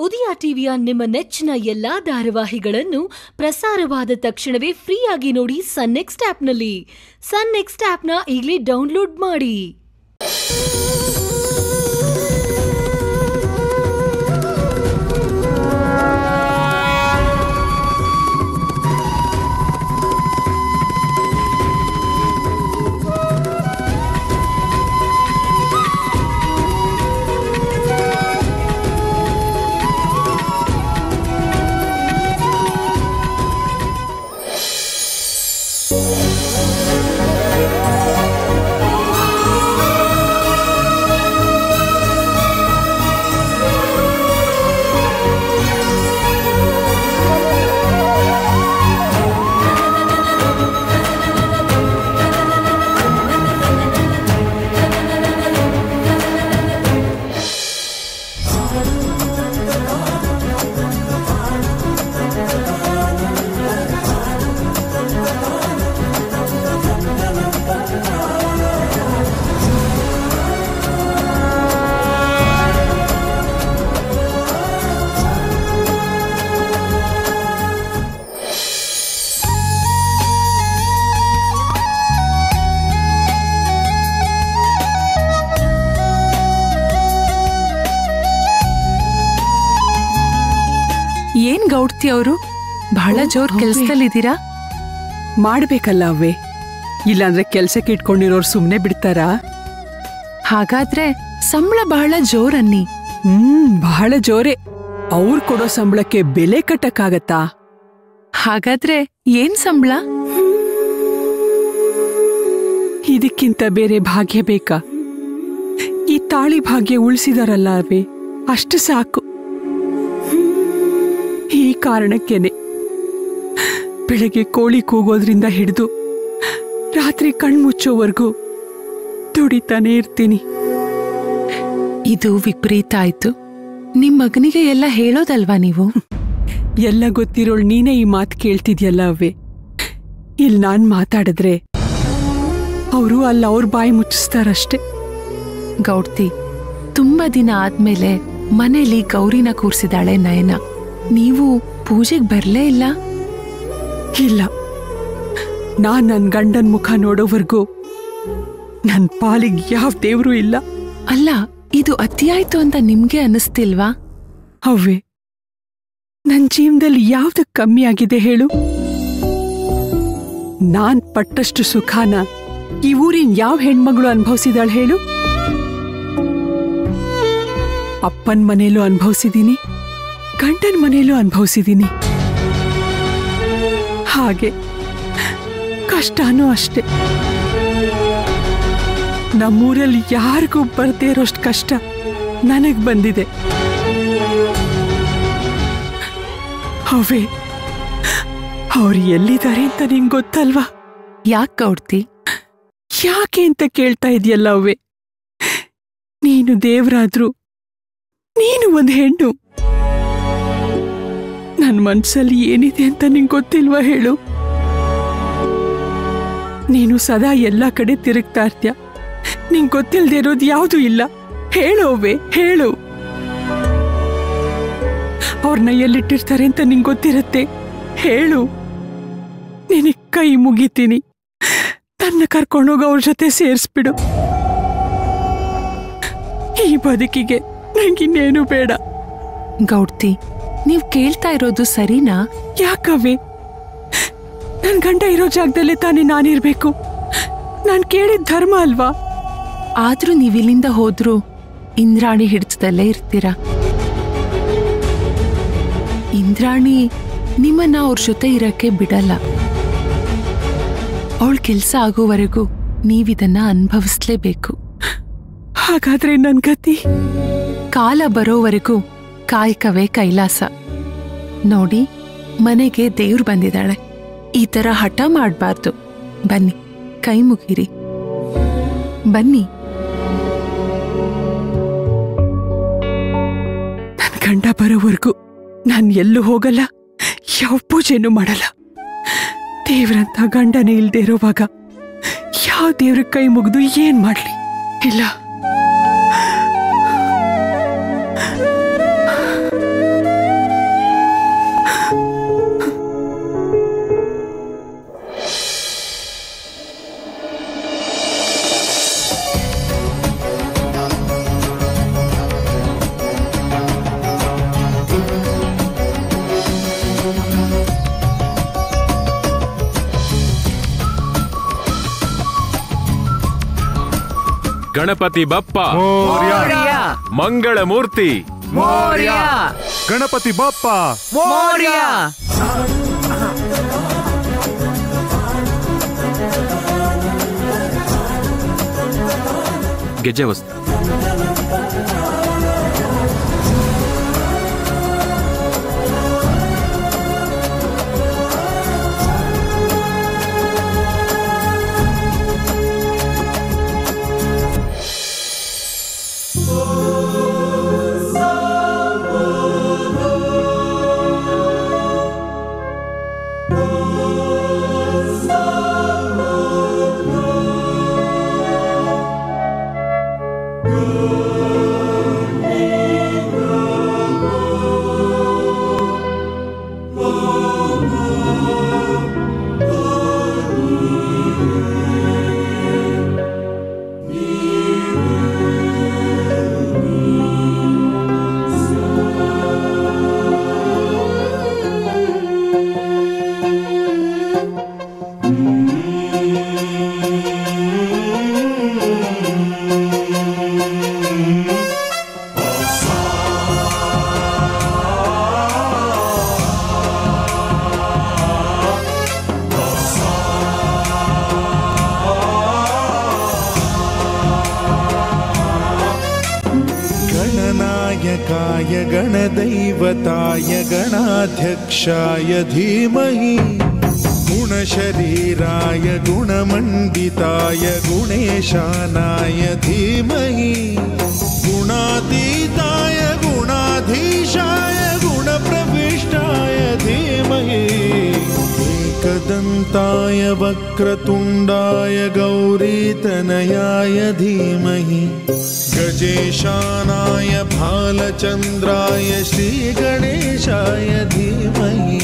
ಉದಯ ಟಿವಿಯ ನಿಮ್ಮ ನೆಚ್ಚಿನ ಎಲ್ಲಾ ಧಾರಾವಾಹಿಗಳನ್ನು ಪ್ರಸಾರವಾದ ತಕ್ಷಣವೇ ಫ್ರೀಯಾಗಿ ನೋಡಿ ಸನ್ ನೆಕ್ಸ್ಟ್ ಆಪ್ನಲ್ಲಿ ಸನ್ ನೆಕ್ಸ್ಟ್ ಆಪ್ನ ಈಗಲೇ ಡೌನ್ಲೋಡ್ ಮಾಡಿ ಏನ್ ಗೌಡ್ತಿ ಅವರು ಬಹಳ ಜೋರ್ ಅವ್ವೆ. ಕೆಲ್ಸದಲ್ಲಿದ್ದೀರಾ ಮಾಡ್ಬೇಕಲ್ಲ ಅವ್ವೆ ಇಲ್ಲಾಂದ್ರೆ ಕೆಲ್ಸಕ್ಕೆ ಇಟ್ಕೊಂಡಿರೋರು ಸುಮ್ನೆ ಬಿಡ್ತಾರಾ ಹಾಗಾದ್ರೆ ಸಂಬಳ ಬಹಳ ಜೋರ್ ಅನ್ನಿ ಹ್ಮ್ ಬಹಳ ಜೋರೆ ಅವ್ರ್ ಕೊಡೋ ಸಂಬಳಕ್ಕೆ ಬೆಲೆ ಕಟ್ಟಕ್ಕಾಗತ್ತಾ ಹಾಗಾದ್ರೆ ಏನ್ ಸಂಬಳ ಇದಕ್ಕಿಂತ ಬೇರೆ ಭಾಗ್ಯ ಬೇಕಾ ಈ ತಾಳಿ ಭಾಗ್ಯ ಉಳಿಸಿದಾರಲ್ಲ ಅವೇ ಅಷ್ಟು ಸಾಕು ಈ ಕಾರಣಕ್ಕೇನೆ ಬೆಳಗ್ಗೆ ಕೋಳಿ ಕೂಗೋದ್ರಿಂದ ಹಿಡಿದು ರಾತ್ರಿ ಕಣ್ಮುಚ್ಚೋವರೆಗೂ ದುಡಿತಾನೆ ಇರ್ತೀನಿ ಇದು ವಿಪರೀತ ಆಯ್ತು ನಿಮ್ ಮಗನಿಗೆ ಎಲ್ಲ ಹೇಳೋದಲ್ವಾ ನೀವು ಎಲ್ಲ ಗೊತ್ತಿರೋಳ್ ನೀನೇ ಈ ಮಾತು ಕೇಳ್ತಿದ್ಯಲ್ಲ ಅವೇ ಇಲ್ಲಿ ನಾನ್ ಮಾತಾಡಿದ್ರೆ ಅವರು ಅಲ್ಲಿ ಅವ್ರ ಬಾಯಿ ಮುಚ್ಚಿಸ್ತಾರಷ್ಟೆ ಗೌಡ್ತಿ ತುಂಬಾ ದಿನ ಆದ್ಮೇಲೆ ಮನೇಲಿ ಗೌರಿನ ಕೂರ್ಸಿದಾಳೆ ನಯನ ನೀವು ಪೂಜೆಗ್ ಬರ್ಲೇ ಇಲ್ಲ ಇಲ್ಲ ನಾನ್ ನನ್ ಗಂಡನ್ ಮುಖ ನೋಡೋವರೆಗೂ ನನ್ ಪಾಲಿಗ್ ಯಾವ ದೇವ್ರೂ ಇಲ್ಲ ಅಲ್ಲ ಇದು ಅತಿಯಾಯ್ತು ಅಂತ ನಿಮ್ಗೆ ಅನ್ನಿಸ್ತಿಲ್ವಾ ಅವ್ವೆ ನನ್ ಜೀವನದಲ್ಲಿ ಯಾವ್ದು ಕಮ್ಮಿ ಆಗಿದೆ ಹೇಳು ನಾನ್ ಪಟ್ಟಷ್ಟು ಸುಖಾನ ಈ ಊರಿನ ಯಾವ ಹೆಣ್ಮಗಳು ಅನುಭವಿಸಿದಾಳ್ ಹೇಳು ಅಪ್ಪನ್ ಮನೇಲೂ ಅನುಭವಿಸಿದೀನಿ ಗಂಡನ್ ಮನೇಲೂ ಅನುಭವಿಸಿದೀನಿ ಹಾಗೆ ಕಷ್ಟನೂ ಅಷ್ಟೆ ನಮ್ಮೂರಲ್ಲಿ ಯಾರಿಗೂ ಬರ್ದೇ ಇರೋಷ್ಟು ಕಷ್ಟ ನನಗ್ ಬಂದಿದೆ ಅವೇ ಅವ್ರು ಎಲ್ಲಿದ್ದಾರೆ ಅಂತ ನಿಂಗ್ ಗೊತ್ತಲ್ವಾ ಯಾಕ್ ಗೌಡ್ತಿ ಯಾಕೆ ಅಂತ ಕೇಳ್ತಾ ಇದೆಯಲ್ಲ ಅವೇ ನೀನು ದೇವ್ರಾದ್ರು ನೀನು ಒಂದ್ ಹೆಣ್ಣು ನನ್ ಮನ್ಸಲ್ಲಿ ಏನಿದೆ ಅಂತ ನಿಂಗ್ ಗೊತ್ತಿಲ್ವಾ ಹೇಳು ನೀನು ಸದಾ ಎಲ್ಲಾ ಕಡೆ ತಿರುಗ್ತಾ ಇರ್ತ್ಯ ನಿಂಗ್ ಗೊತ್ತಿಲ್ದೇ ಇರೋದು ಯಾವ್ದೂ ಇಲ್ಲ ಹೇಳು ಅವ್ವೆ ಹೇಳು ಅವ್ರನ್ನ ಎಲ್ಲಿಟ್ಟಿರ್ತಾರೆ ಅಂತ ನಿಂಗ್ ಗೊತ್ತಿರತ್ತೆ ಹೇಳು ನಿನಗ್ ಕೈ ಮುಗಿತೀನಿ ನನ್ನ ಕರ್ಕೊಂಡೋಗಿ ಅವ್ರ ಜೊತೆ ಸೇರಿಸ್ಬಿಡು ಈ ಬದುಕಿಗೆ ನಂಗಿನ್ನೇನು ಬೇಡ ಗೌಡ್ತಿ ನೀವ್ ಕೇಳ್ತಾ ಇರೋದು ಸರಿನಾ ಯಾಕವ್ವೆ ನನ್ ಗಂಡ ಇರೋ ಜಾಗದಲ್ಲೇ ತಾನೇ ನಾನಿರ್ಬೇಕು ನಾನ್ ಕೇಳಿದ ಧರ್ಮ ಅಲ್ವಾ ಆದ್ರೂ ನೀವಿಲ್ಲಿಂದ ಹೋದ್ರೂ ಇಂದ್ರಾಣಿ ಹಿಡಿತದಲ್ಲೇ ಇರ್ತೀರ ಇಂದ್ರಾಣಿ ನಿಮ್ಮನ್ನ ಅವ್ರ ಜೊತೆ ಇರಕ್ಕೆ ಬಿಡಲ್ಲ ಅವಳ ಕೆಲ್ಸ ಆಗೋವರೆಗೂ ನೀವಿದನ್ನ ಅನುಭವಿಸ್ಲೇಬೇಕು ಹಾಗಾದ್ರೆ ನನ್ ಗತಿ ಕಾಲ ಬರೋವರೆಗೂ ಕಾಯಕವೇ ಕೈಲಾಸ ನೋಡಿ ಮನೆಗೆ ದೇವ್ರು ಬಂದಿದ್ದಾಳೆ ಈ ತರ ಹಠ ಮಾಡ್ಬಾರ್ದು ಬನ್ನಿ ಕೈ ಮುಗಿರಿ ಬನ್ನಿ ನನ್ ಗಂಡ ಬರೋವರೆಗೂ ನಾನ್ ಎಲ್ಲೂ ಹೋಗಲ್ಲ ಯಾವ ಪೂಜೆನೂ ಮಾಡಲ್ಲ ದೇವ್ರಂತ ಗಂಡನೇ ಇಲ್ದೇ ಇರೋವಾಗ ಯಾವ ದೇವ್ರ ಕೈ ಮುಗಿದು ಏನ್ ಮಾಡ್ಲಿ ಇಲ್ಲ ಗಣಪತಿ ಬಪ್ಪ ಮೋರ್ಯ ಮಂಗಳ ಮೂರ್ತಿ ಮೋರ್ಯ ಗಣಪತಿ ಬಾಪ್ಪ ಮೋರ್ಯ ಗೆಜ್ಜೆ ವಸ್ತು गणनायकाय गणदैवताय गणाध्यक्षाय धीमहि गुणशरीराय गुणमण्डिताय गुणेशानाय धीमहि गुणातीताय गुणाधीशाय गुणप्रविष्टाय धीमहि एकदन्ताय वक्रतुण्डाय गौरीतनयाय धीमहि गजेशानाय भालचन्द्राय श्रीगणेशाय धीमहि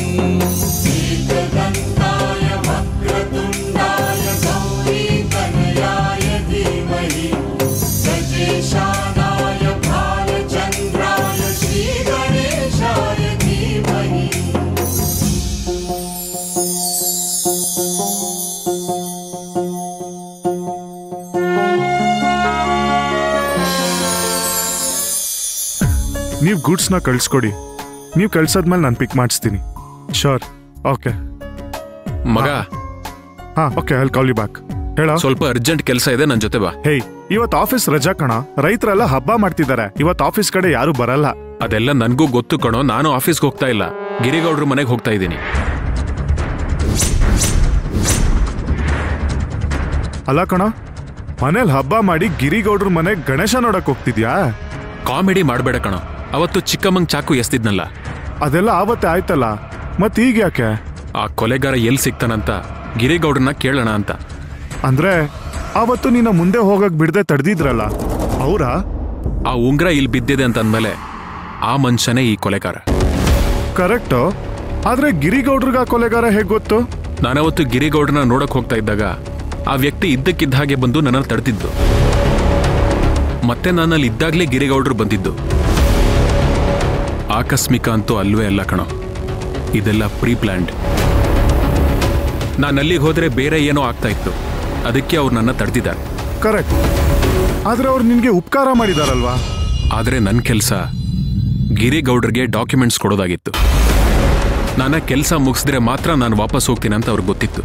ನೀವು ಗೂಡ್ಸ್ನ ಕಳ್ಸ್ಕೊಡಿ ನೀವು ಕಳ್ಸೋದ್ಮೇಲೆ ನಾನು ಪಿಕ್ ಮಾಡಿಸ್ತೀನಿ ಶೋರ್ ಓಕೆ ಮಗ ಹಾ okay I call you back ಹೇಳ ಸ್ವಲ್ಪ ಅರ್ಜೆಂಟ್ ಕೆಲಸ ಇದೆ ನನ್ ಜೊತೆ ಬಾ ಹೇಯ್ ಇವತ್ತು ಆಫೀಸ್ ರಜಾ ಕಣ ರೈತರೆಲ್ಲ ಹಬ್ಬ ಮಾಡ್ತಿದ್ದಾರೆ ಇವತ್ತು ಆಫೀಸ್ ಕಡೆ ಯಾರು ಬರಲ್ಲ ಅದೆಲ್ಲ ನನ್ಗೂ ಗೊತ್ತು ಕಣೋ ನಾನು ಆಫೀಸ್ಗೆ ಹೋಗ್ತಾ ಇಲ್ಲ ಗಿರಿಗೌಡ್ರ ಮನೆಗೆ ಹೋಗ್ತಾ ಇದ್ದೀನಿ ಅಲ್ಲ ಕಣ ಮನೇಲಿ ಹಬ್ಬ ಮಾಡಿ ಗಿರಿಗೌಡ್ರ ಮನೆ ಗಣೇಶ ನೋಡಕ್ ಹೋಗ್ತಿದ್ಯಾ ಕಾಮಿಡಿ ಮಾಡ್ಬೇಡ ಕಣೋ ಅವತ್ತು ಚಿಕ್ಕಮ್ಮಂಗ್ ಚಾಕು ಎಸ್ತಿದ್ನಲ್ಲ ಅದೆಲ್ಲ ಆವತ್ತೇ ಆಯ್ತಲ್ಲ ಮತ್ ಈಗ ಯಾಕೆ ಆ ಕೊಲೆಗಾರ ಎಲ್ ಸಿಗ್ತಾನಂತ ಗಿರಿಗೌಡ್ರನ್ನ ಕೇಳೋಣ ಅಂತ ಅಂದ್ರೆ ಆವತ್ತು ನಿನ್ನ ಮುಂದೆ ಹೋಗಕ್ ಬಿಡದೆ ತಡ್ದಿದ್ರಲ್ಲ ಅವ್ರಾ ಆ ಉಂಗ್ರ ಇಲ್ಲಿ ಬಿದ್ದಿದೆ ಅಂತ ಅಂದ್ಮೇಲೆ ಆ ಮನುಷ್ಯನೇ ಈ ಕೊಲೆಗಾರ ಕರೆಕ್ಟು ಆದ್ರೆ ಗಿರಿಗೌಡ್ರಿಗ ಕೊಲೆಗಾರ ಹೇಗ್ ಗೊತ್ತು ನಾನವತ್ತು ಗಿರಿಗೌಡ್ರನ್ನ ನೋಡಕ್ ಹೋಗ್ತಾ ಇದ್ದಾಗ ಆ ವ್ಯಕ್ತಿ ಇದ್ದಕ್ಕಿದ್ದ ಹಾಗೆ ಬಂದು ನನ್ನನ್ನು ತಡೆದಿದ್ದು ಮತ್ತೆ ನಾನಲ್ಲಿ ಇದ್ದಾಗ್ಲೇ ಗಿರಿಗೌಡ್ರು ಬಂದಿದ್ದು ಆಕಸ್ಮಿಕ ಅಂತೂ ಅಲ್ವೇ ಅಲ್ಲ ಕಣೋ ಇದೆಲ್ಲ ಪ್ರೀ ಪ್ಲ್ಯಾಂಡ್ ನಾನು ಅಲ್ಲಿಗೆ ಹೋದ್ರೆ ಬೇರೆ ಏನೋ ಆಗ್ತಾ ಇತ್ತು ಅದಕ್ಕೆ ಅವ್ರು ನನ್ನ ತಡೆದಿದ್ದಾರೆ ಕರೆಕ್ಟ್ ಆದ್ರೆ ಅವ್ರು ನಿನ್ಗೆ ಉಪಕಾರ ಮಾಡಿದಾರಲ್ವಾ ಆದರೆ ನನ್ನ ಕೆಲಸ ಗಿರಿಗೌಡ್ರಿಗೆ ಡಾಕ್ಯುಮೆಂಟ್ಸ್ ಕೊಡೋದಾಗಿತ್ತು ನನ್ನ ಕೆಲಸ ಮುಗಿಸಿದ್ರೆ ಮಾತ್ರ ನಾನು ವಾಪಸ್ ಹೋಗ್ತೀನಿ ಅಂತ ಅವ್ರಿಗೆ ಗೊತ್ತಿತ್ತು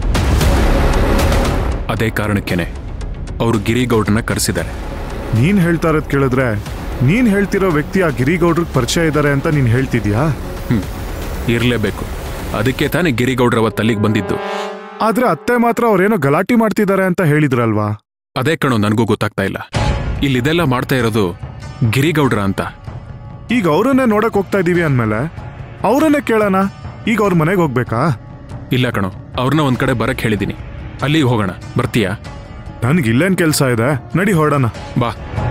ಅದೇ ಕಾರಣಕ್ಕೇನೆ ಅವರು ಗಿರಿಗೌಡ್ರನ್ನ ಕರೆಸಿದ್ದಾರೆ ನೀನ್ ಹೇಳ್ತಾ ಇರೋದ್ ಕೇಳಿದ್ರೆ ನೀನ್ ಹೇಳ್ತಿರೋ ವ್ಯಕ್ತಿ ಆ ಗಿರಿಗೌಡ್ರಿಗೆ ಪರಿಚಯ ಇದ್ದಾರೆ ಅಂತ ನೀನ್ ಹೇಳ್ತಿದ್ಯಾ ಹ್ಮ್ ಇರಲೇಬೇಕು ಅದಕ್ಕೆ ತಾನೇ ಗಿರಿಗೌಡ್ರ ಅವತ್ತು ಅಲ್ಲಿಗೆ ಬಂದಿದ್ದು ಆದ್ರೆ ಅತ್ತೆ ಮಾತ್ರ ಅವ್ರೇನೋ ಗಲಾಟಿ ಮಾಡ್ತಿದ್ದಾರೆ ಅಂತ ಹೇಳಿದ್ರಲ್ವಾ ಅದೇ ಕಣೋ ನನಗೂ ಗೊತ್ತಾಗ್ತಾ ಇಲ್ಲ ಇಲ್ಲಿದೆಲ್ಲ ಮಾಡ್ತಾ ಇರೋದು ಗಿರಿಗೌಡ್ರ ಅಂತ ಈಗ ಅವ್ರನ್ನೇ ನೋಡಕ್ ಹೋಗ್ತಾ ಇದೀವಿ ಅಂದ್ಮೇಲೆ ಅವ್ರನ್ನೇ ಕೇಳೋಣ ಈಗ ಅವ್ರ ಮನೆಗೆ ಹೋಗ್ಬೇಕಾ ಇಲ್ಲ ಕಣೋ ಅವ್ರನ್ನ ಒಂದ್ ಕಡೆ ಬರಕ್ ಹೇಳಿದ್ದೀನಿ ಅಲ್ಲಿಗೆ ಹೋಗೋಣ ಬರ್ತೀಯಾ ನನ್ಗೆ ಇಲ್ಲೇನ್ ಕೆಲ್ಸ ಇದೆ ನಡಿ ಹೊರಡೋಣ ಬಾ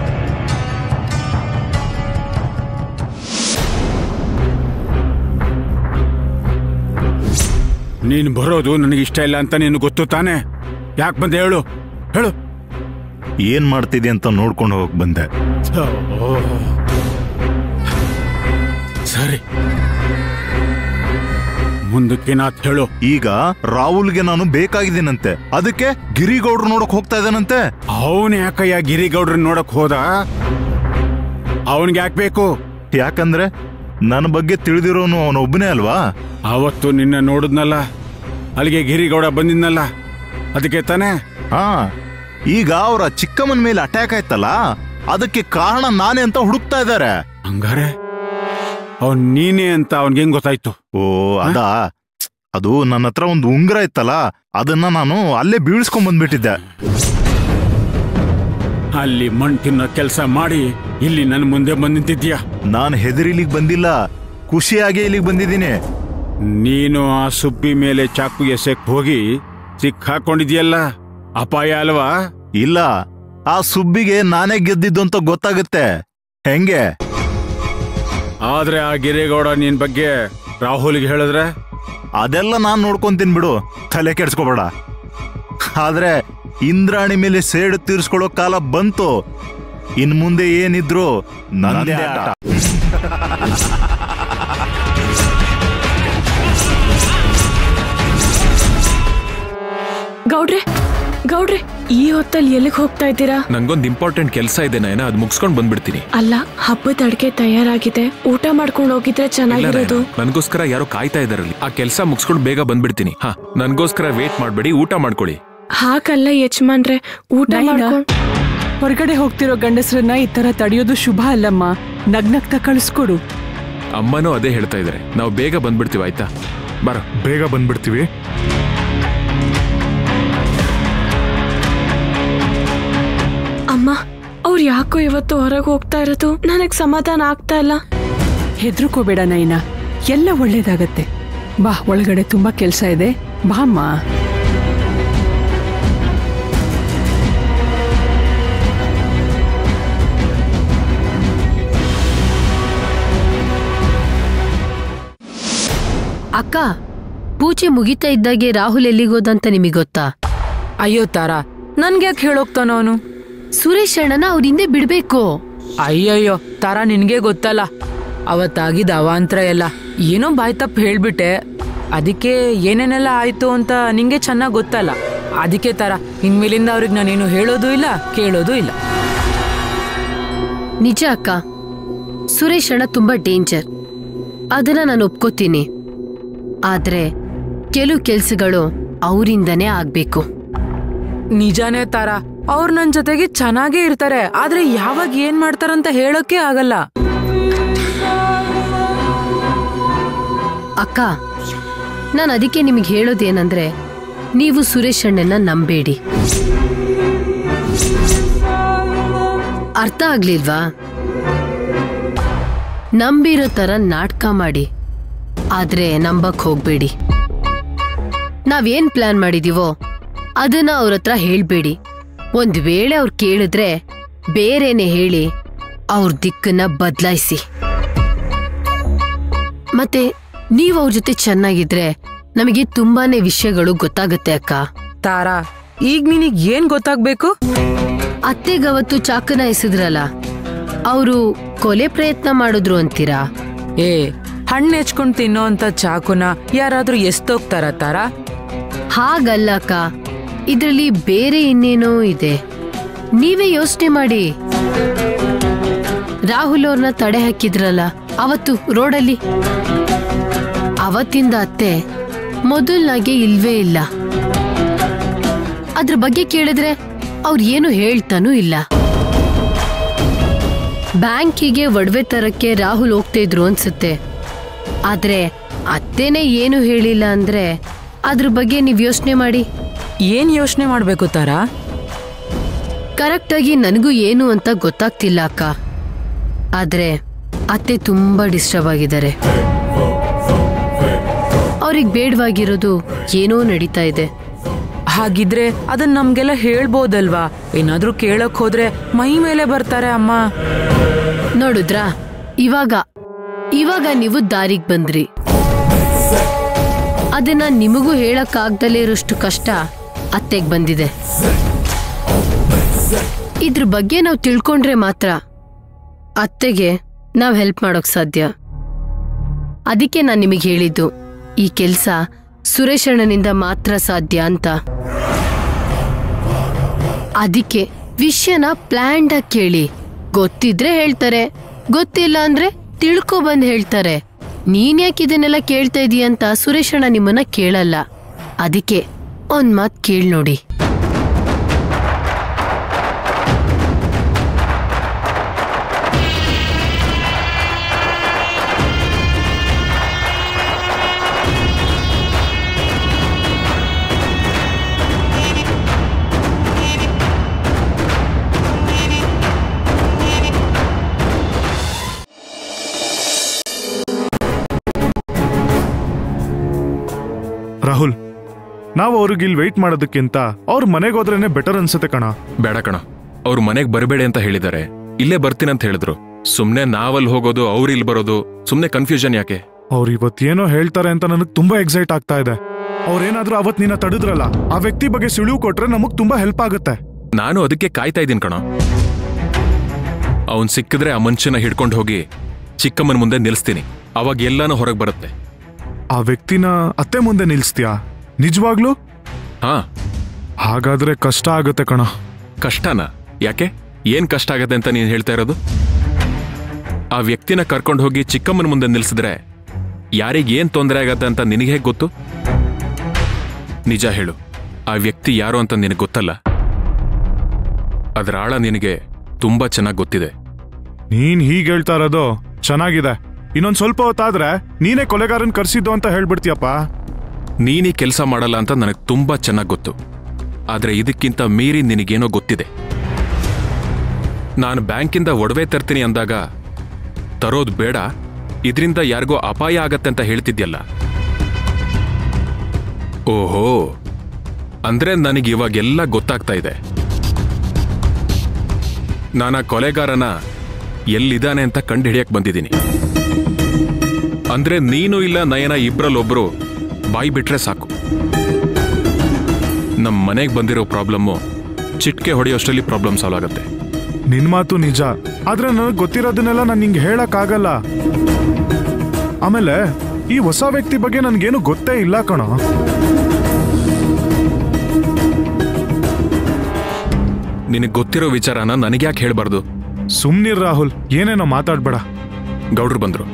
ನೀನ್ ಬರೋದು ನನಗೆ ಇಷ್ಟ ಇಲ್ಲ ಅಂತ ನೀನು ಗೊತ್ತು ತಾನೆ ಯಾಕೆ ಬಂದೆ ಹೇಳು ಹೇಳು ಏನ್ ಮಾಡ್ತಿದೆ ಅಂತ ನೋಡ್ಕೊಂಡು ಹೋಗಕ್ ಬಂದೆ ಸರಿ ಮುಂದಕ್ಕೇನಾತ್ ಹೇಳು ಈಗ ರಾಹುಲ್ಗೆ ನಾನು ಬೇಕಾಗಿದ್ದೀನಂತೆ ಅದಕ್ಕೆ ಗಿರಿಗೌಡ್ರು ನೋಡಕ್ ಹೋಗ್ತಾ ಇದ್ದಾನಂತೆ ಅವನ್ ಯಾಕಯ್ಯ ಗಿರಿಗೌಡ್ರನ್ನ ನೋಡಕ್ ಹೋದ ಅವನ್ಗೆ ಯಾಕೆ ಬೇಕು ಯಾಕಂದ್ರೆ ನನ್ನ ಬಗ್ಗೆ ತಿಳಿದಿರೋನು ಅವನೊಬ್ಬನೇ ಅಲ್ವಾ ಅವತ್ತು ನಿನ್ನ ನೋಡಿದ್ನಲ್ಲ ಅಲ್ಲಿಗೆ ಗಿರಿಗೌಡ ಬಂದಿದ್ನಲ್ಲ ಅದಕ್ಕೆ ತಾನೇ ಹಾ ಈಗ ಅವರ ಚಿಕ್ಕಮ್ಮನ ಮೇಲೆ ಅಟ್ಯಾಕ್ ಆಯ್ತಲ್ಲ ಅದಕ್ಕೆ ಕಾರಣ ನಾನೇ ಅಂತ ಹುಡುಕ್ತಾ ಇದ್ದಾರೆ ಹಂಗಾರೆ ಅವನ್ ನೀನೇ ಅಂತ ಅವನ್ಗೆ ಹೆಂಗ್ ಗೊತ್ತಾಯ್ತು ಓ ಅದಾ ಅದು ನನ್ನ ಹತ್ರ ಒಂದು ಉಂಗುರ ಇತ್ತಲ್ಲ ಅದನ್ನ ನಾನು ಅಲ್ಲೇ ಬೀಳ್ಸ್ಕೊಂಡ್ ಬಂದ್ಬಿಟ್ಟಿದ್ದೆ ಅಲ್ಲಿ ಮಣ್ ತಿನ್ನೋ ಕೆಲಸ ಮಾಡಿ ಇಲ್ಲಿ ನನ್ನ ಮುಂದೆ ಬಂದ್ ನಿಂತಿದ್ಯಾ ನಾನು ಹೆದರಿಲಿಗ್ ಬಂದಿಲ್ಲ ಖುಷಿಯಾಗಿ ಇಲ್ಲಿಗೆ ಬಂದಿದ್ದೀನಿ ನೀನು ಆ ಸುಬ್ಬಿ ಮೇಲೆ ಚಾಕು ಎಸೆಕ್ ಹೋಗಿ ಸಿಕ್ ಹಾಕೊಂಡಿದ್ಯಲ್ಲ ಅಪಾಯ ಅಲ್ವಾ ಇಲ್ಲ ಆ ಸುಬ್ಬಿಗೆ ನಾನೇ ಗೆದ್ದಿದ್ದು ಅಂತ ಗೊತ್ತಾಗುತ್ತೆ ಹೆಂಗೆ ಆದ್ರೆ ಆ ಗಿರೇಗೌಡ ನಿನ್ ಬಗ್ಗೆ ರಾಹುಲ್ಗೆ ಹೇಳಿದ್ರೆ ಅದೆಲ್ಲ ನಾನ್ ನೋಡ್ಕೊಂತೀನಿ ಬಿಡು ತಲೆ ಕೆಡ್ಸ್ಕೊಬೇಡ ಆದ್ರೆ ಇಂದ್ರಾಣಿ ಮೇಲೆ ಸೇಡು ತೀರ್ಸ್ಕೊಳ್ಳೋ ಕಾಲ ಬಂತು ಇನ್ ಮುಂದೆ ಏನಿದ್ರು ನಂದೇ ಆಟ ಗೌಡ್ರೆ ಗೌಡ್ರೆ ಈ ಹೊತ್ತಲ್ಲಿ ಎಲ್ಲಿಗೆ ಹೋಗ್ತಾ ಇದ್ದೀರಾ ನಂಗೊಂದು ಇಂಪಾರ್ಟೆಂಟ್ ಕೆಲಸ ಇದೆ ನಯನ ಅದು ಮುಗಿಸ್ಕೊಂಡು ಬಂದ್ಬಿಡ್ತೀನಿ ಅಲ್ಲ ಹಬ್ಬದ ಅಡ್ಗೆ ತಯಾರಾಗಿದೆ ಊಟ ಮಾಡ್ಕೊಂಡು ಹೋಗಿದ್ರೆ ಇಲ್ಲ ಚೆನ್ನಾಗಿರೋದು ನಯನ, ನನ್ಗೋಸ್ಕರ ಯಾರೋ ಕಾಯ್ತಾ ಇದಾರಲ್ಲಿ ಆ ಕೆಲಸ ಮುಗಿಸ್ಕೊಂಡು ಬೇಗ ಬಂದ್ಬಿಡ್ತೀನಿ ಹಾ ನನ್ಗೋಸ್ಕರ ವೇಟ್ ಮಾಡ್ಬೇಡಿ ಊಟ ಮಾಡ್ಕೊಳ್ಳಿ ಹಾಗಲ್ಲ ಯಜಮಾನ್ರೆ ಊಟ ನೈನಾ? ಮಾಡ್ಕೊಂಡು ಹೊರಗಡೆ ಹೋಗ್ತಿರೋ ಗಂಡಸರನ್ನ ಈ ತರ ತಡೆಯೋದು ಶುಭ ಅಲ್ಲಮ್ಮ ನಗ್ನಗ್ತಾ ಕಳಿಸ್ಕೊಡು ಅಮ್ಮನೂ ಅದೇ ಹೇಳ್ತಾ ಇದಾರೆ ನಾವು ಬೇಗ ಬಂದ್ಬಿಡ್ತೀವಿ ಆಯ್ತಾ ಬರ ಬೇಗ ಬಂದ್ಬಿಡ್ತೀವಿ ಅಮ್ಮ ಅವ್ರು ಯಾಕೋ ಇವತ್ತು ಹೊರಗೆ ಹೋಗ್ತಾ ಇರೋದು ನನಗ್ ಸಮಾಧಾನ ಆಗ್ತಾ ಇಲ್ಲ ಹೆದರ್ಕೋಬೇಡ ನೈನಾ ಎಲ್ಲ ಒಳ್ಳೇದಾಗತ್ತೆ ಬಾ ಒಳಗಡೆ ತುಂಬಾ ಕೆಲ್ಸ ಇದೆ ಬಾಮ್ಮ ಅಕ್ಕ ಪೂಜೆ ಮುಗಿತಾ ಇದ್ದಾಗೆ ರಾಹುಲ್ ಎಲ್ಲಿಗೋದಂತ ನಿಮಗೆ ಗೊತ್ತಾ ಅಯ್ಯೋ ತಾರ ನನ್ಗ್ಯಾಕೆ ಹೇಳೋಗ್ತಾನ ಅವನು ಸುರೇಶ್ ಅಣ್ಣನ ಅವ್ರ ಹಿಂದೆ ಬಿಡ್ಬೇಕು ಅಯ್ಯಯ್ಯೋ ತಾರ ನಿನ್ಗೆ ಗೊತ್ತಲ್ಲ ಅವತ್ತಾಗಿದ್ದ ಅವಾಂತರ ಎಲ್ಲ ಏನೋ ಬಾಯ್ ತಪ್ಪು ಹೇಳ್ಬಿಟ್ಟೆ ಅದಕ್ಕೆ ಏನೇನೆಲ್ಲ ಆಯ್ತು ಅಂತ ನಿಂಗೆ ಚೆನ್ನಾಗಿ ಗೊತ್ತಲ್ಲ ಅದಕ್ಕೆ ತರ ಇನ್ಮೇಲಿಂದ ಅವ್ರಿಗೆ ನಾನೇನು ಹೇಳೋದು ಇಲ್ಲ ಕೇಳೋದು ಇಲ್ಲ ನಿಜ ಅಕ್ಕ ಸುರೇಶ್ ಅಣ್ಣ ತುಂಬಾ ಡೇಂಜರ್ ಅದನ್ನ ನಾನು ಒಪ್ಕೋತೀನಿ ಆದ್ರೆ ಕೆಲವು ಕೆಲ್ಸಗಳು ಅವರಿಂದನೇ ಆಗ್ಬೇಕು ನಿಜಾನೇ ತಾರ ಅವ್ರು ನನ್ ಜೊತೆಗೆ ಚೆನ್ನಾಗೇ ಇರ್ತಾರೆ ಆದ್ರೆ ಯಾವಾಗ ಏನ್ ಮಾಡ್ತಾರಂತ ಹೇಳೋಕೆ ಆಗಲ್ಲ ಅಕ್ಕ ನಾನು ಅದಕ್ಕೆ ನಿಮಗೆ ಹೇಳೋದೇನಂದ್ರೆ ನೀವು ಸುರೇಶ್ ಅಣ್ಣನ ನಂಬೇಡಿ ಅರ್ಥ ಆಗ್ಲಿಲ್ವಾ ನಂಬಿರೋ ತರ ನಾಟಕ ಮಾಡಿ ಆದ್ರೆ ನಂಬಕ್ ಹೋಗ್ಬೇಡಿ ನಾವೇನ್ ಪ್ಲಾನ್ ಮಾಡಿದೀವೋ ಅದನ್ನ ಅವ್ರ ಹತ್ರ ಹೇಳ್ಬೇಡಿ ಒಂದ್ ವೇಳೆ ಅವ್ರು ಕೇಳಿದ್ರೆ ಬೇರೆನೆ ಹೇಳಿ ಅವ್ರ ದಿಕ್ಕನ್ನ ಬದಲಾಯಿಸಿ ಮತ್ತೆ ನೀವ್ ಅವ್ರ ಜೊತೆ ಚೆನ್ನಾಗಿದ್ರೆ ನಮಗೆ ತುಂಬಾನೇ ವಿಷಯಗಳು ಗೊತ್ತಾಗುತ್ತೆ ಅಕ್ಕ ತಾರಾ ಈಗ ನಿನಗ್ ಏನ್ ಗೊತ್ತಾಗ್ಬೇಕು ಅತ್ತೆಗವತ್ತು ಚಾಕನ ಎಸೆದ್ರಲ್ಲ ಅವರು ಕೊಲೆ ಪ್ರಯತ್ನ ಮಾಡಿದ್ರು ಅಂತೀರಾ ಏ ಹಣ್ಣು ಹೆಚ್ಕೊಂಡ್ ತಿನ್ನೋ ಅಂತ ಚಾಕುನ ಯಾರಾದ್ರೂ ಎಸ್ತೋಗ್ತಾರ ತಾರಾ ಹಾಗಲ್ಲ ಅಕ್ಕ ಇದ್ರಲ್ಲಿ ಬೇರೆ ಇನ್ನೇನೋ ಇದೆ ನೀವೇ ಯೋಚನೆ ಮಾಡಿ ರಾಹುಲ್ ಅವ್ರನ್ನ ತಡೆ ಹಾಕಿದ್ರಲ್ಲ ಅವತ್ತು ರೋಡಲ್ಲಿ ಅವತ್ತಿಂದ ಅತ್ತೆ ಮೊದಲ್ನಾಗೆ ಇಲ್ವೇ ಇಲ್ಲ ಅದ್ರ ಬಗ್ಗೆ ಕೇಳಿದ್ರೆ ಅವ್ರು ಏನು ಹೇಳ್ತಾನೂ ಇಲ್ಲ ಬ್ಯಾಂಕಿಗೆ ಒಡವೆ ತರಕ್ಕೆ ರಾಹುಲ್ ಹೋಗ್ತಾ ಇದ್ರು ಅನ್ಸುತ್ತೆ ಆದ್ರೆ ಅತ್ತೇನೆ ಏನು ಹೇಳಿಲ್ಲ ಅಂದ್ರೆ ಅದ್ರ ಬಗ್ಗೆ ನೀವ್ ಯೋಚನೆ ಮಾಡಿ ಏನ್ ಯೋಚನೆ ಮಾಡ್ಬೇಕು ತಾರಾ ಕರೆಕ್ಟಾಗಿ ನನಗೂ ಏನು ಅಂತ ಗೊತ್ತಾಗ್ತಿಲ್ಲ ಅಕ್ಕ ಆದ್ರೆ ಅತ್ತೆ ತುಂಬಾ ಡಿಸ್ಟರ್ಬ್ ಆಗಿದ್ದಾರೆ ಅವ್ರಿಗೆ ಬೇಡವಾಗಿರೋದು ಏನೋ ನಡೀತಾ ಇದೆ ಹಾಗಿದ್ರೆ ಅದನ್ನ ನಮ್ಗೆಲ್ಲ ಹೇಳ್ಬೋದಲ್ವಾ ಏನಾದ್ರೂ ಕೇಳಕ್ ಹೋದ್ರೆ ಮೈ ಮೇಲೆ ಬರ್ತಾರೆ ಅಮ್ಮ ನೋಡುದ್ರಾ ಇವಾಗ ಇವಾಗ ನೀವು ದಾರಿಗ್ ಬಂದ್ರಿ ಅದನ್ನ ನಿಮಗೂ ಹೇಳಕ್ ಆಗ್ದಲೇ ಇರೋಷ್ಟು ಕಷ್ಟ ಅತ್ತೆಗ್ ಬಂದಿದೆ ಇದ್ರ ಬಗ್ಗೆ ನಾವು ತಿಳ್ಕೊಂಡ್ರೆ ಮಾತ್ರ ಅತ್ತೆಗೆ ನಾವ್ ಹೆಲ್ಪ್ ಮಾಡೋಕ್ ಸಾಧ್ಯ ಅದಕ್ಕೆ ನಾನು ನಿಮಗೆ ಹೇಳಿದ್ದು ಈ ಕೆಲ್ಸ ಸುರೇಶ್ ಅಣ್ಣನಿಂದ ಮಾತ್ರ ಸಾಧ್ಯ ಅಂತ ಅದಕ್ಕೆ ವಿಷಯನ ಪ್ಲಾನ್ಡ್ ಆಗಿ ಕೇಳಿ ಗೊತ್ತಿದ್ರೆ ಹೇಳ್ತಾರೆ ಗೊತ್ತಿಲ್ಲ ಅಂದ್ರೆ ತಿಳ್ಕೊ ಬಂದ್ ಹೇಳ್ತಾರೆ ನೀನ್ ಯಾಕೆ ಇದನ್ನೆಲ್ಲ ಕೇಳ್ತಾ ಇದೀಯ ಅಂತ ಸುರೇಶ್ ಅಣ್ಣ ನಿಮ್ಮನ್ನ ಕೇಳಲ್ಲ ಅದಕ್ಕೆ ಒಂದ್ ಮಾತ್ ಕೇಳ್ ನೋಡಿ ರಾಹುಲ್ ನಾವು ಅವ್ರಿಗೆ ಇಲ್ಲಿ ವೆಯ್ಟ್ ಮಾಡೋದಕ್ಕಿಂತ ಅವ್ರ ಮನೆಗೆ ಹೋದ್ರೇನೆ ಬೆಟರ್ ಅನ್ಸುತ್ತೆ ಕಣ ಬೇಡ ಕಣ ಅವ್ರು ಮನೆಗ್ ಬರಬೇಡಿ ಅಂತ ಹೇಳಿದ್ದಾರೆ ಇಲ್ಲೇ ಬರ್ತೀನಿ ಅಂತ ಹೇಳಿದ್ರು ಸುಮ್ನೆ ನಾವಲ್ಲಿ ಹೋಗೋದು ಅವ್ರು ಇಲ್ಲಿ ಬರೋದು ಸುಮ್ನೆ ಕನ್ಫ್ಯೂಷನ್ ಯಾಕೆ ಅವ್ರು ಇವತ್ತೇನೋ ಹೇಳ್ತಾರೆ ಅಂತ ನನಗೆ ತುಂಬಾ ಎಕ್ಸೈಟ್ ಆಗ್ತಾ ಇದೆ ಅವ್ರೇನಾದ್ರೂ ಅವತ್ ನಿನ್ನ ತಡೆದ್ರಲ್ಲ ಆ ವ್ಯಕ್ತಿ ಬಗ್ಗೆ ಸುಳಿವು ಕೊಟ್ರೆ ನಮಗ್ ತುಂಬಾ ಹೆಲ್ಪ್ ಆಗುತ್ತೆ ನಾನು ಅದಕ್ಕೆ ಕಾಯ್ತಾ ಇದ್ದೀನಿ ಕಣ ಅವನ್ ಸಿಕ್ಕಿದ್ರೆ ಆ ಮನುಷ್ಯನ ಹಿಡ್ಕೊಂಡು ಹೋಗಿ ಚಿಕ್ಕಮ್ಮನ ಮುಂದೆ ನಿಲ್ಲಿಸ್ತೀನಿ ಅವಾಗ ಎಲ್ಲಾನು ಹೊರಗೆ ಬರುತ್ತೆ ಆ ವ್ಯಕ್ತಿನ ಅತ್ತೆ ಮುಂದೆ ನಿಲ್ಸ್ತೀಯಾ ನಿಜವಾಗ್ಲೂ ಹಾ ಹಾಗಾದ್ರೆ ಕಷ್ಟ ಆಗುತ್ತೆ ಕಣ ಕಷ್ಟನಾ ಯಾಕೆ ಏನ್ ಕಷ್ಟ ಆಗತ್ತೆ ಅಂತ ನೀನ್ ಹೇಳ್ತಾ ಇರೋದು ಆ ವ್ಯಕ್ತಿನ ಕರ್ಕೊಂಡು ಹೋಗಿ ಚಿಕ್ಕಮ್ಮನ ಮುಂದೆ ನಿಲ್ಸಿದ್ರೆ ಯಾರಿಗೆ ಏನ್ ತೊಂದರೆ ಆಗತ್ತೆ ಅಂತ ನಿನಗೆ ಹೇಗೆ ಗೊತ್ತು ನಿಜ ಹೇಳು ಆ ವ್ಯಕ್ತಿ ಯಾರು ಅಂತ ನಿನಗೆ ಗೊತ್ತಲ್ಲ ಅದರ ಆಳ ನಿನಗೆ ತುಂಬಾ ಚೆನ್ನಾಗಿ ಗೊತ್ತಿದೆ ನೀನ್ ಹೀಗ್ ಹೇಳ್ತಾ ಇರೋದು ಚೆನ್ನಾಗಿದೆ ಇನ್ನೊಂದ್ ಸ್ವಲ್ಪ ಹೊತ್ತಾದ್ರೆ ನೀನೇ ಕೊಲೆಗಾರನ್ ಕರ್ಸಿದ್ದು ಅಂತ ಹೇಳ್ಬಿಡ್ತೀಯಪ್ಪ ನೀನೀ ಕೆಲಸ ಮಾಡಲ್ಲ ಅಂತ ನನಗೆ ತುಂಬಾ ಚೆನ್ನಾಗಿ ಗೊತ್ತು ಆದ್ರೆ ಇದಕ್ಕಿಂತ ಮೀರಿ ನಿನಗೇನೋ ಗೊತ್ತಿದೆ ನಾನು ಬ್ಯಾಂಕಿಂದ ಒಡವೆ ತರ್ತೀನಿ ಅಂದಾಗ ತರೋದು ಬೇಡ ಇದರಿಂದ ಯಾರಿಗೋ ಅಪಾಯ ಆಗತ್ತೆ ಅಂತ ಹೇಳ್ತಿದ್ಯಲ್ಲ ಓಹೋ ಅಂದ್ರೆ ನನಗೆ ಇವಾಗೆಲ್ಲ ಗೊತ್ತಾಗ್ತಾ ಇದೆ ನಾನು ಆ ಕೊಲೆಗಾರನ ಎಲ್ಲಿದ್ದಾನೆ ಅಂತ ಕಂಡು ಹಿಡಿಯಕ್ ಬಂದಿದ್ದೀನಿ ಅಂದ್ರೆ ನೀನು ಇಲ್ಲ ನಯನ ಇಬ್ರಲ್ಲೊಬ್ರು ಬಾಯಿ ಬಿಟ್ರೆ ಸಾಕು ನಮ್ಮ ಮನೆಗೆ ಬಂದಿರೋ ಪ್ರಾಬ್ಲಮ್ಮು ಚಿಟ್ಕೆ ಹೊಡೆಯೋಷ್ಟರಲ್ಲಿ ಪ್ರಾಬ್ಲಮ್ ಸಾಲ್ವ್ ಆಗುತ್ತೆ ನಿನ್ ಮಾತು ನಿಜ ಆದ್ರೆ ನನಗ್ ಗೊತ್ತಿರೋದನ್ನೆಲ್ಲ ನಾನು ನಿಂಗೆ ಹೇಳಕ್ ಆಗಲ್ಲ ಆಮೇಲೆ ಈ ಹೊಸ ವ್ಯಕ್ತಿ ಬಗ್ಗೆ ನನ್ಗೇನು ಗೊತ್ತೇ ಇಲ್ಲ ಕಣೋ ನಿನಗೆ ಗೊತ್ತಿರೋ ವಿಚಾರನ ನನಗ್ಯಾಕೆ ಹೇಳ್ಬಾರ್ದು ಸುಮ್ನಿರ್ ರಾಹುಲ್ ಏನೇನೋ ಮಾತಾಡ್ಬೇಡ ಗೌಡ್ರು ಬಂದ್ರು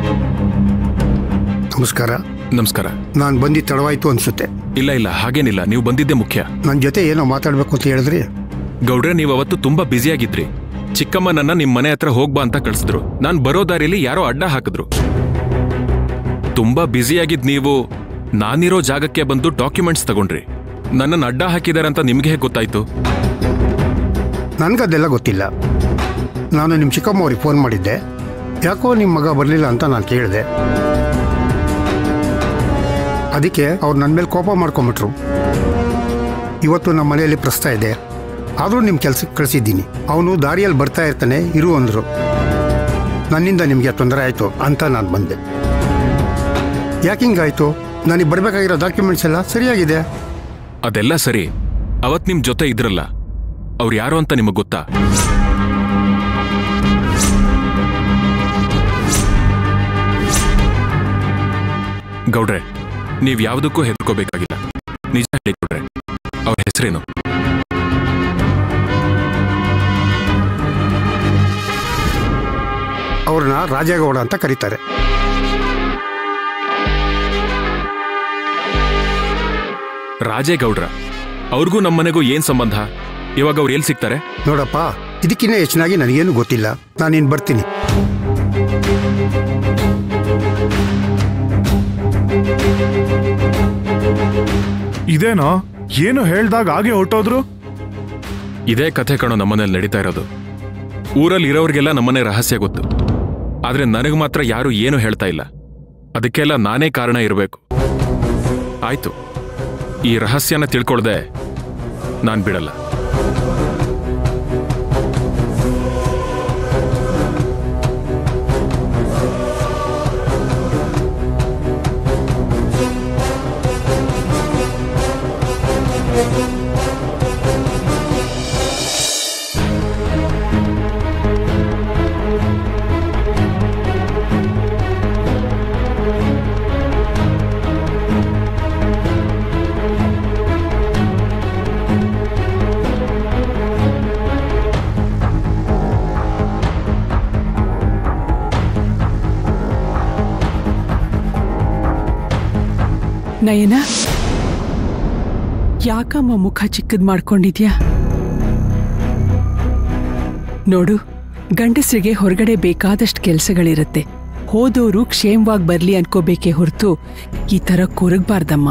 ನಮಸ್ಕಾರ ನಮಸ್ಕಾರ ನಾನು ಬಂದಿದ್ದು ತಡವಾಯ್ತು ಅನ್ಸುತ್ತೆ ಇಲ್ಲ ಇಲ್ಲ ಹಾಗೇನಿಲ್ಲ ನೀವು ಬಂದಿದ್ದೇ ಮುಖ್ಯ ನನ್ನ ಜೊತೆ ಏನೋ ಮಾತಾಡ್ಬೇಕು ಅಂತ ಹೇಳಿದ್ರಿ ಗೌಡ್ರೆ ನೀವು ಅವತ್ತು ತುಂಬಾ ಬ್ಯುಸಿಯಾಗಿದ್ರಿ ಚಿಕ್ಕಮ್ಮ ನನ್ನ ನಿಮ್ ಮನೆ ಹತ್ರ ಹೋಗ್ಬಾ ಅಂತ ಕಳಿಸಿದ್ರು ನಾನ್ ಬರೋ ದಾರಿಲಿ ಯಾರೋ ಅಡ್ಡ ಹಾಕಿದ್ರು ತುಂಬಾ ಬ್ಯುಸಿಯಾಗಿದ್ ನೀವು ನಾನಿರೋ ಜಾಗಕ್ಕೆ ಬಂದು ಡಾಕ್ಯುಮೆಂಟ್ಸ್ ತಗೊಂಡ್ರಿ ನನ್ನನ್ನು ಅಡ್ಡ ಹಾಕಿದಾರೆ ಅಂತ ನಿಮ್ಗೆ ಹೇಗೆ ಗೊತ್ತಾಯ್ತು ನನಗದೆಲ್ಲ ಗೊತ್ತಿಲ್ಲ ನಾನು ನಿಮ್ಮ ಚಿಕ್ಕಮ್ಮ ಅವ್ರಿಗೆ ಫೋನ್ ಮಾಡಿದ್ದೆ ಯಾಕೋ ನಿಮ್ಮ ಮಗ ಬರಲಿಲ್ಲ ಅಂತ ನಾನು ಕೇಳಿದೆ ಅದಕ್ಕೆ ಅವ್ರು ನನ್ನ ಮೇಲೆ ಕೋಪ ಮಾಡ್ಕೊಂಬಿಟ್ರು ಇವತ್ತು ನಮ್ಮ ಮನೆಯಲ್ಲಿ ಪ್ರಸ್ತ ಇದೆ ಆದರೂ ನಿಮ್ಮ ಕೆಲಸಕ್ಕೆ ಕಳಿಸಿದ್ದೀನಿ ಅವನು ದಾರಿಯಲ್ಲಿ ಬರ್ತಾ ಇರ್ತಾನೆ ಇರು ಅಂದರು ನನ್ನಿಂದ ನಿಮಗೆ ತೊಂದರೆ ಆಯಿತು ಅಂತ ನಾನು ಬಂದೆ ಯಾಕೆ ಹಿಂಗಾಯಿತು ನನಗೆ ಬರಬೇಕಾಗಿರೋ ಡಾಕ್ಯುಮೆಂಟ್ಸ್ ಎಲ್ಲ ಸರಿಯಾಗಿದೆ ಅದೆಲ್ಲ ಸರಿ ಅವತ್ ನಿಮ್ ಜೊತೆ ಇದ್ರಲ್ಲ ಅವ್ರು ಯಾರು ಅಂತ ನಿಮಗ್ ಗೊತ್ತಾ ಗೌಡ್ರೆ ನೀವ್ ಯಾವ್ದಕ್ಕೂ ಹೆದರ್ಕೋಬೇಕಾಗಿಲ್ಲ ನಿಜ ಹೇಳಿ ಗೌಡ್ರೆ ಅವ್ರ ಹೆಸರೇನು ಅವ್ರನ್ನ ರಾಜೇಗೌಡ ಅಂತ ಕರೀತಾರೆ ರಾಜೇಗೌಡ್ರ ಅವ್ರಿಗೂ ನಮ್ಮನೆಗೂ ಏನ್ ಸಂಬಂಧ ಇವಾಗ ಅವ್ರು ಎಲ್ಲಿ ಸಿಗ್ತಾರೆ ನೋಡಪ್ಪ ಇದಕ್ಕಿಂತ ಹೆಚ್ಚಿನಾಗಿ ನನಗೇನು ಗೊತ್ತಿಲ್ಲ ನಾನಿನ್ ಬರ್ತೀನಿ ಇದೇನೋ ಏನು ಹೇಳ್ದಾಗ ಹಾಗೆ ಹೊರಟೋದ್ರು ಇದೇ ಕಥೆ ಕಣೋ ನಮ್ಮನೇಲಿ ನಡೀತಾ ಇರೋದು ಊರಲ್ಲಿ ಇರೋರಿಗೆಲ್ಲ ನಮ್ಮನೆ ರಹಸ್ಯ ಗೊತ್ತು ಆದ್ರೆ ನನಗೆ ಮಾತ್ರ ಯಾರು ಏನು ಹೇಳ್ತಾ ಇಲ್ಲ ಅದಕ್ಕೆಲ್ಲ ನಾನೇ ಕಾರಣ ಇರಬೇಕು ಆಯ್ತು ಈ ರಹಸ್ಯನ ತಿಳ್ಕೊಳ್ದೆ ನಾನ್ ಬಿಡಲ್ಲ ನಯನ ಯಾಕಮ್ಮ ಮುಖ ಚಿಕ್ಕದ್ ಮಾಡ್ಕೊಂಡಿದ್ಯಾ ನೋಡು ಗಂಡಸರಿಗೆ ಹೊರಗಡೆ ಬೇಕಾದಷ್ಟು ಕೆಲ್ಸಗಳಿರುತ್ತೆ ಹೋದೋರು ಕ್ಷೇಮವಾಗಿ ಬರ್ಲಿ ಅನ್ಕೋಬೇಕೇ ಹೊರತು ಈ ತರ ಕೊರಗಬಾರ್ದಮ್ಮ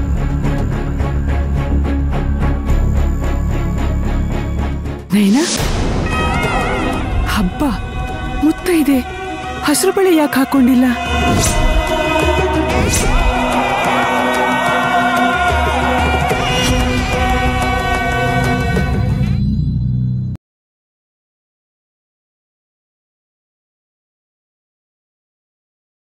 ನಯನ ಹಬ್ಬ ಮುತ್ತ ಇದೆ ಹಸಿರು ಬಳೆ ಯಾಕೆ ಹಾಕೊಂಡಿಲ್ಲ